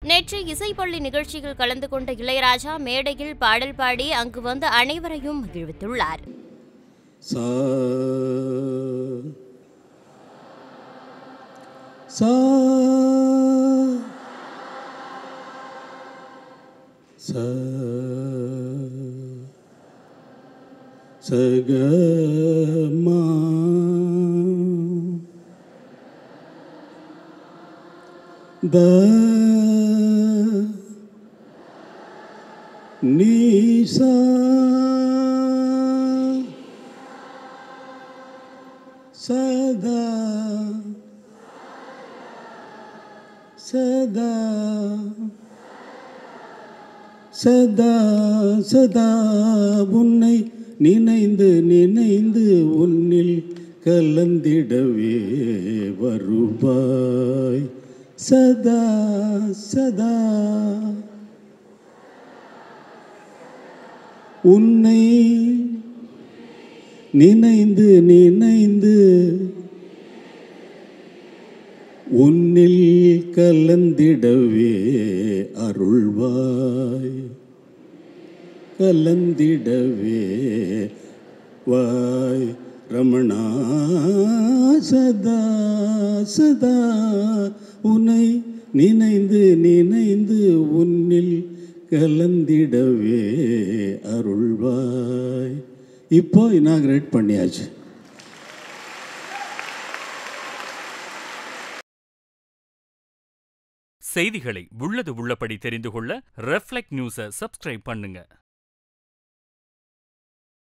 நேற்று இசைப்பள்ளி நிகழ்ச்சியில் கலந்து கொண்ட இளையராஜா மேடையில் பாடல் பாடி அங்கு வந்த அனைவரையும் மகிழ்வித்துள்ளார் சா சா ச சகமா த நீசா சதா சதா சதா சதா உன்னை நினைந்து நினைந்து உன்னில் கலந்திடவே வருவாய் சதா சதா உன்னை நினைந்து நினைந்து உன்னில் கலந்திடவே அருள்வாய் கலந்திடவே வாய் ரமணா சதா சதா உன்னை நினைந்து நினைந்து உன்னில் கலந்திடவே அருள்வாய் இப்போ இனாகிரேட் பண்ணியாச்சு செய்திகளை உள்ளது உள்ளபடி தெரிந்து கொள்ள ரெஃப்ளெக்ட் நியூஸை சப்ஸ்கிரைப் பண்ணுங்க